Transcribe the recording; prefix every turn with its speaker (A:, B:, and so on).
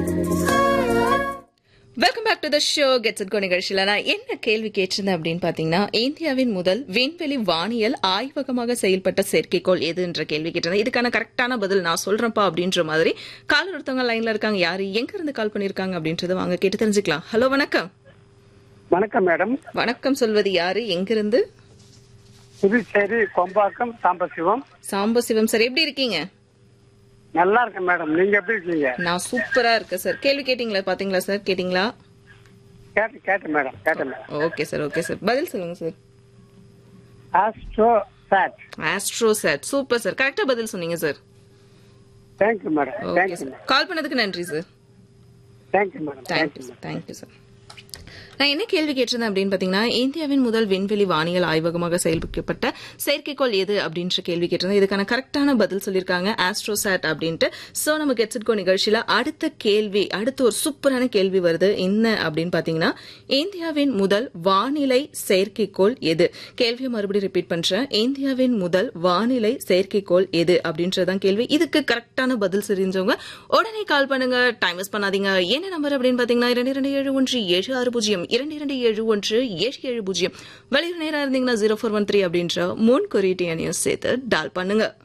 A: welcome back to the show get set go நிகழ்ச்சியில் நான் என்ன கேள்வி கேட்டிருந்தேன் அப்படின்னு பார்த்தீங்கன்னா இந்தியாவின் முதல் விண்வெளி வானியல் ஆய்வகமாக செயல்பட்ட செயற்கைக்கோள் எதுன்ற கேள்வி கேட்டிருந்தேன் இதுக்கான கரெக்டான பதில் நான் சொல்றேன்ப்பா அப்படின்ற மாதிரி காலர் ஒருத்தவங்க லைன்ல இருக்காங்க யாரு எங்க இருந்து கால் பண்ணிருக்காங்க அப்படின்றத வாங்க கேட்டு தெரிஞ்சுக்கலாம் ஹலோ வணக்கம்
B: வணக்கம் மேடம்
A: வணக்கம் சொல்வது யாரு எங்கிருந்து
B: புதுச்சேரி கொம்பாக்கம் சாம்பசிவம்
A: சாம்பசிவம் சார் எப்படி இருக்கீங்க
B: நல்லா இருக்கேன் மேடம் நீங்க எப்படி இருக்கீங்க
A: நான் சூப்பரா இருக்கேன் சார் கேள்வி கேட்டீங்களா பாத்தீங்களா சார் கேட்டீங்களா
B: கேட்டு கேட்டேன் மேடம் கேட்டேன் madam
A: okay sir okay sir பதில் சொல்லுங்க sir
B: astro chat
A: astro sir super sir கரெக்டா பதில் சொன்னீங்க sir
B: thank you madam
A: okay
B: thank you
A: sir call பண்ணதுக்கு நன்றி sir
B: thank you madam
A: thank you
B: thank you
A: sir thank you sir நான் என்ன கேள்வி கேட்டிருந்தேன் அப்படின்னு பார்த்தீங்கன்னா இந்தியாவின் முதல் விண்வெளி வானியல் ஆய்வகமாக செயல்படுத்தப்பட்ட செயற்கைக்கோள் எது அப்படின்ற கேள்வி கேட்டிருந்தேன் இதுக்கான கரெக்டான பதில் சொல்லியிருக்காங்க ஆஸ்ட்ரோசாட் அப்படின்ட்டு ஸோ நம்ம கெட்ஸிட்கோ நிகழ்ச்சியில் அடுத்த கேள்வி அடுத்த ஒரு சூப்பரான கேள்வி வருது என்ன அப்படின்னு பார்த்தீங்கன்னா இந்தியாவின் முதல் வானிலை செயற்கைக்கோள் எது கேள்வியை மறுபடியும் ரிப்பீட் பண்றேன் இந்தியாவின் முதல் வானிலை செயற்கைக்கோள் எது அப்படின்றதான் கேள்வி இதுக்கு கரெக்டான பதில் தெரிஞ்சவங்க உடனே கால் பண்ணுங்க டைம் வேஸ்ட் பண்ணாதீங்க என்ன நம்பர் அப்படின்னு பாத்தீங்கன்னா இரண்டு இரண்டு ஏழு ஒன்று ஏழு ஆறு பூஜ்ஜியம் இரண்டு இரண்டு ஏழு ஒன்று ஏழு ஏழு பூஜ்ஜியம் வெளியூர் நேரம் இருந்தீங்கன்னா ஜீரோ ஃபோர் ஒன் த்ரீ அப்படின்ற முன் குறியீட்டு எண்ணையும் சேர்த்து டால் பண்ணுங்க